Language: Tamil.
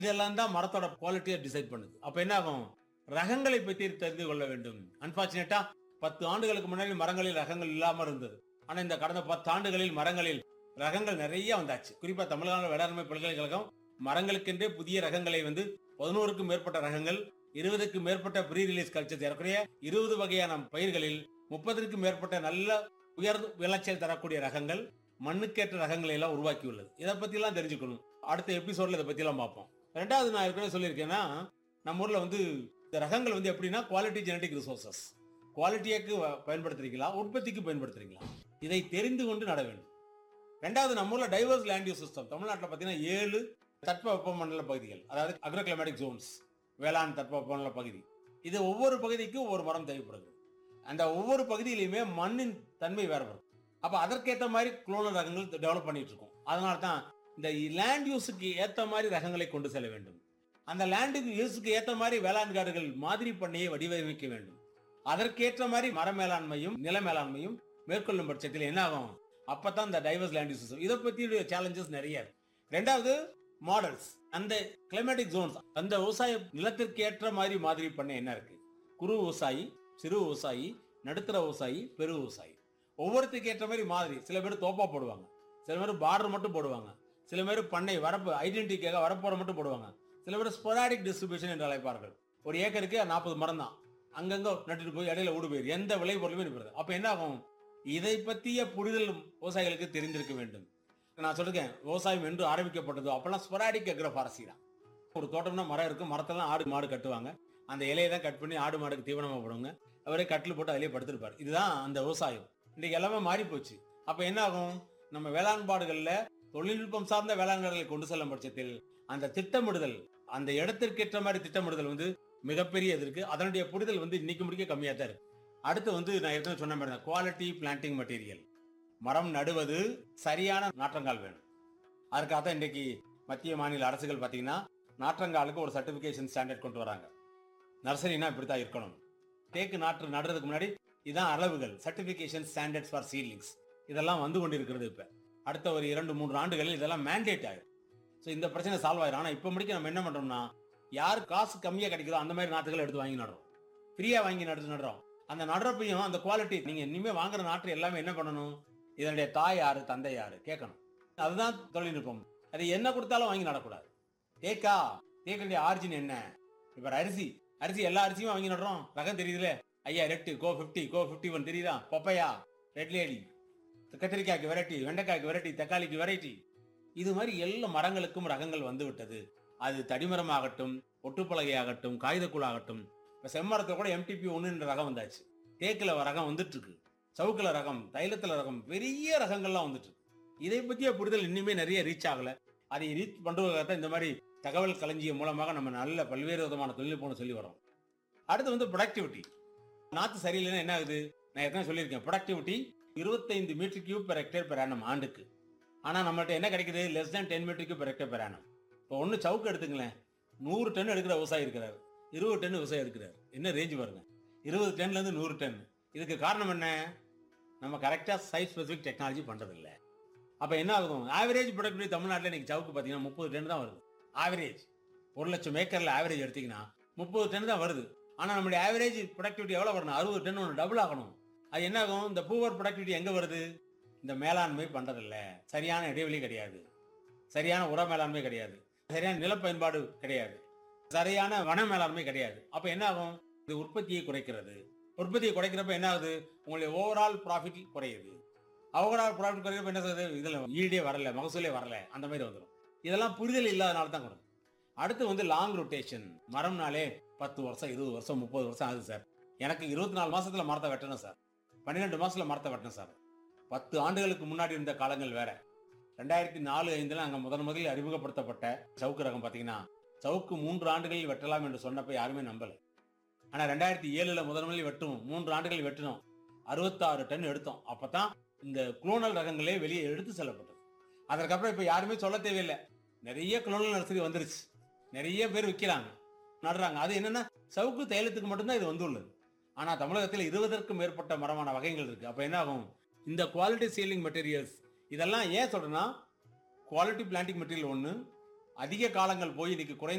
இதெல்லாம் தான் மரத்தோட குவாலிட்டியை டிசைட் பண்ணுது அப்ப என்ன ஆகும் ரகங்களை பற்றி தெரிந்து கொள்ள வேண்டும் அன்பார்ச்சுனேட்டா பத்து ஆண்டுகளுக்கு முன்னாடி மரங்களில் ரகங்கள் இல்லாம இருந்தது ஆனா இந்த கடந்த பத்து ஆண்டுகளில் மரங்களில் ரகங்கள் நிறைய வந்தாச்சு குறிப்பா தமிழ்நாடு வேளாண்மை பல்கலைக்கழகம் மரங்களுக்கென்றே புதிய ரகங்களை வந்து பதினோருக்கும் மேற்பட்ட ரகங்கள் இருபதுக்கும் மேற்பட்ட ப்ரீ ரிலீஸ் கல்ச்சர் ஏறக்குறைய இருபது வகையான பயிர்களில் முப்பதற்கும் மேற்பட்ட நல்ல உயர் விளைச்சல் தரக்கூடிய ரகங்கள் மண்ணுக்கேற்ற ரகங்களை எல்லாம் உருவாக்கியுள்ளது இதை பத்தி எல்லாம் தெரிஞ்சுக்கணும் அடுத்த எபிசோட்ல இதை பத்தி எல்லாம் பார்ப்போம் ரெண்டாவது நான் ஏற்கனவே சொல்லியிருக்கேன்னா நம்ம ஊர்ல வந்து இந்த ரகங்கள் வந்து எப்படின்னா குவாலிட்டி ஜெனடிக் ரிசோர்சஸ் குவாலிட்டியாக்கு பயன்படுத்துறீங்களா உற்பத்திக்கு பயன்படுத்துறீங்களா இதை தெரிந்து கொண்டு நட வேண்டும் ரெண்டாவது நம்ம ஊர்ல டைவர்ஸ் லேண்ட் யூஸ் சிஸ்டம் தமிழ்நாட்டில் பார்த்தீங்கன்னா ஏழு தட்ப மண்டல பகுதிகள் அதாவது அக்ரோ கிளைமேட்டிக் ஜோன்ஸ் வேளாண் தட்ப மண்டல பகுதி இது ஒவ்வொரு பகுதிக்கும் ஒவ்வொரு மரம் தேவைப்படுது அந்த ஒவ்வொரு பகுதியிலையுமே மண்ணின் தன்மை வேறுபடும் அப்ப அதற்கேற்ற மாதிரி குளோனல் ரகங்கள் டெவலப் பண்ணிட்டு இருக்கோம் அதனால தான் இந்த லேண்ட் யூஸுக்கு ஏத்த மாதிரி ரகங்களை கொண்டு செல்ல வேண்டும் அந்த லேண்ட் யூஸுக்கு ஏத்த மாதிரி வேளாண் காடுகள் மாதிரி பண்ணையை வடிவமைக்க வேண்டும் அதற்கேற்ற மாதிரி மர மேலாண்மையும் நில மேலாண்மையும் மேற்கொள்ளும் பட்சத்தில் என்ன ஆகும் அப்பதான் இந்த டைவர்ஸ் லேண்ட் யூஸ் இதை பத்தி சேலஞ்சஸ் நிறைய இருக்கு ரெண்டாவது மாடல்ஸ் அந்த கிளைமேட்டிக் ஜோன்ஸ் அந்த விவசாய நிலத்திற்கு ஏற்ற மாதிரி மாதிரி பண்ண என்ன இருக்கு குறு விவசாயி சிறு விவசாயி நடுத்தர விவசாயி பெரு விவசாயி ஒவ்வொருத்துக்கு ஏற்ற மாதிரி மாதிரி சில பேர் தோப்பா போடுவாங்க சில பேர் பார்டர் மட்டும் போடுவாங்க சில பேர் பண்ணை வரப்பு ஐடென்டிட்டிக்காக வரப்போற மட்டும் போடுவாங்க சில பேர் ஸ்பொராடிக் டிஸ்ட்ரிபியூஷன் என்று அழைப்பார்கள் ஒரு ஏக்கருக்கு நாற்பது மரம் தான் அங்கங்க நட்டுட்டு போய் இடையில ஓடு போயிரு எந்த விளை பொருளுமே நிற்கிறது அப்ப என்ன ஆகும் இதை பற்றிய புரிதல் விவசாயிகளுக்கு தெரிந்திருக்க வேண்டும் நான் சொல்லிருக்கேன் விவசாயம் என்று ஆரம்பிக்கப்பட்டதோ அப்பெல்லாம் ஸ்பொராடிக் அக்ரோ ஃபாரஸ்டி தான் ஒரு தோட்டம்னா மரம் இருக்கும் மரத்தெல்லாம் ஆடு மாடு கட்டுவாங்க அந்த இலையை தான் கட் பண்ணி ஆடு மாடுக்கு தீவனமா போடுவாங்க அவரே கட்டில் போட்டு அதிலே படுத்திருப்பார் இதுதான் அந்த விவசாயம் இன்றைக்கு எல்லாமே மாறி போச்சு அப்ப என்ன ஆகும் நம்ம வேளாண்பாடுகள்ல தொழில்நுட்பம் சார்ந்த வேளாண்களை கொண்டு செல்லும் பட்சத்தில் அந்த திட்டமிடுதல் அந்த இடத்திற்கேற்ற மாதிரி திட்டமிடுதல் வந்து மிகப்பெரிய இது இருக்கு அதனுடைய புரிதல் வந்து இன்னைக்கு முடிக்க கம்மியா தான் இருக்கு அடுத்து வந்து நான் ஏற்கனவே சொன்ன மாதிரி குவாலிட்டி பிளான்டிங் மெட்டீரியல் மரம் நடுவது சரியான நாற்றங்கால் வேணும் அதுக்காக தான் இன்றைக்கு மத்திய மாநில அரசுகள் பார்த்தீங்கன்னா நாற்றங்காலுக்கு ஒரு சர்டிபிகேஷன் ஸ்டாண்டர்ட் கொண்டு வராங்க நர்சரினா இப்படித்தான் இருக்கணும் தேக்கு நாற்று நடுறதுக்கு முன்னாடி இதான் அளவுகள் சர்டிபிகேஷன் ஸ்டாண்டர்ட்ஸ் ஃபார் சீட்லிங்ஸ் இதெல்லாம் வந்து கொண்டிருக்கிறது இப்ப அடுத்த ஒரு இரண்டு மூன்று ஆண்டுகளில் இதெல்லாம் மேண்டேட் ஆகும் ஸோ இந்த பிரச்சனை சால்வ் ஆயிரும் ஆனால் இப்போ முடிக்க நம்ம என்ன பண்றோம்னா யார் காசு கம்மியா கிடைக்குதோ அந்த மாதிரி நாற்றுகளை எடுத்து வாங்கி நடுறோம் ஃப்ரீயா வாங்கி நடுத்து நடுறோம் அந்த நடுறப்பையும் அந்த குவாலிட்டி நீங்க இனிமே வாங்குற நாற்று எல்லாமே என்ன பண்ணணும் இதனுடைய தாய் யாரு தந்தை யாரு கேட்கணும் அதுதான் தொழில்நுட்பம் அது என்ன கொடுத்தாலும் வாங்கி நடக்கூடாது தேக்கா தேக்கனுடைய ஆரிஜின் என்ன இப்ப அரிசி அரிசி எல்லா அரிசியும் வாங்கி நடுறோம் ரகம் தெரியுதுல ஐயா red Co fifty Co fifty one தெரியுதா பப்பையா ரெட் லேடி கத்திரிக்காய்க்கு வெரைட்டி வெண்டைக்காய்க்கு வெரைட்டி தக்காளிக்கு வெரைட்டி இது மாதிரி எல்லா மரங்களுக்கும் ரகங்கள் வந்து விட்டது அது தடிமரமாகட்டும் ஒட்டுப்பலகையாகட்டும் காகிதக்கூழாகட்டும் இப்ப செம்மரத்துல கூட எம்டிபி ஒன்றுன்ற ரகம் வந்தாச்சு தேக்கில் ரகம் வந்துட்டு இருக்கு சவுக்குல ரகம் தைலத்துல ரகம் பெரிய ரகங்கள்லாம் வந்துட்டு இருக்கு இதை பற்றிய புரிதல் இன்னுமே நிறைய ரீச் ஆகல அதை ரீச் பண்றதுக்காக இந்த மாதிரி தகவல் களஞ்சியம் மூலமாக நம்ம நல்ல பல்வேறு விதமான தொழில்நுட்பம் சொல்லி வரோம் அடுத்து வந்து ப்ரொடக்டிவிட்டி நாத்து சரியில்லைன்னா என்ன ஆகுது நான் ஏற்கனவே சொல்லியிருக்கேன் ப்ரொடக்டிவிட்டி இருபத்தைந்து metre cube per hectare per annum ஆண்டுக்கு ஆனா நம்மள்ட்ட என்ன கிடைக்குது less than ten metre cube per hectare per annum இப்போ ஒன்று சவுக்கு எடுத்துங்களேன் நூறு டன் எடுக்கிற விவசாயி இருக்கிறார் இருபது டன் விவசாயி இருக்கிறார் என்ன ரேஞ்ச் பாருங்க இருபது டன்ல இருந்து நூறு டன் இதுக்கு காரணம் என்ன நம்ம கரெக்டா சைஸ் ஸ்பெசிபிக் டெக்னாலஜி பண்றது இல்ல அப்ப என்ன ஆகும் ஆவரேஜ் ப்ரொடக்டிவிட்டி தமிழ்நாட்டில் இன்னைக்கு சவுக்கு பார்த்தீங்கன்னா முப்பது டன் தான் வருது ஆவரேஜ் ஒரு லட்சம் ஏக்கர்ல ஆவரேஜ் எடுத்தீங்கன்னா முப்பது டன் தான் வருது ஆனா நம்மளுடைய ஆவரேஜ் ப்ரொடக்டிவிட்டி எவ்வளவு வரணும் அறுபது டன் ஒன்று டபுள் ஆகணும் அது என்ன ஆகும் இந்த பூவர் ப்ரொடக்டிவிட்டி எங்க வருது இந்த மேலாண்மை பண்றதில்ல சரியான இடைவெளி கிடையாது சரியான உர மேலாண்மை கிடையாது சரியான நில பயன்பாடு கிடையாது சரியான வன மேலாண்மை கிடையாது அப்ப என்ன ஆகும் இது உற்பத்தியை குறைக்கிறது உற்பத்தியை குறைக்கிறப்ப என்ன ஆகுது உங்களுடைய ஓவரால் ப்ராஃபிட் குறையுது ஓவரால் ப்ராஃபிட் குறைக்கிறப்ப என்ன ஆகுது இதுல ஈடே வரல மகசூலே வரல அந்த மாதிரி வந்துடும் இதெல்லாம் புரிதல் இல்லாதனால தான் வரும் அடுத்து வந்து லாங் ரொட்டேஷன் மரம்னாலே பத்து வருஷம் இருபது வருஷம் முப்பது வருஷம் ஆகுது சார் எனக்கு இருபத்தி நாலு மாசத்துல மரத்தை வெட்டணும் சார் பன்னிரெண்டு மாசத்துல மரத்தை வெட்டணும் சார் பத்து ஆண்டுகளுக்கு முன்னாடி இருந்த காலங்கள் வேற ரெண்டாயிரத்தி நாலு ஐந்துல அங்க முதன் முதலில் அறிமுகப்படுத்தப்பட்ட சவுக்கு ரகம் பாத்தீங்கன்னா சவுக்கு மூன்று ஆண்டுகளில் வெட்டலாம் என்று சொன்னப்ப யாருமே நம்பல ஆனா ரெண்டாயிரத்தி ஏழுல முதன் முதலில் வெட்டுவோம் மூன்று ஆண்டுகள் வெட்டினோம் அறுபத்தாறு டன் எடுத்தோம் அப்பதான் இந்த குளோனல் ரகங்களே வெளியே எடுத்து செல்லப்பட்டது அதற்கப்புறம் இப்ப யாருமே சொல்ல தேவையில்லை நிறைய குளோனல் நர்சரி வந்துருச்சு நிறைய பேர் விற்கிறாங்க நடுறாங்க அது என்னன்னா சவுக்கு தைலத்துக்கு மட்டும்தான் இது வந்துள்ளது ஆனா தமிழகத்தில் இருபதற்கும் மேற்பட்ட மரமான வகைகள் இருக்கு அப்ப என்ன ஆகும் இந்த குவாலிட்டி சீலிங் மெட்டீரியல்ஸ் இதெல்லாம் ஏன் சொல்றேன்னா குவாலிட்டி பிளான்டிங் மெட்டீரியல் ஒன்று அதிக காலங்கள் போய் இன்னைக்கு குறைந்த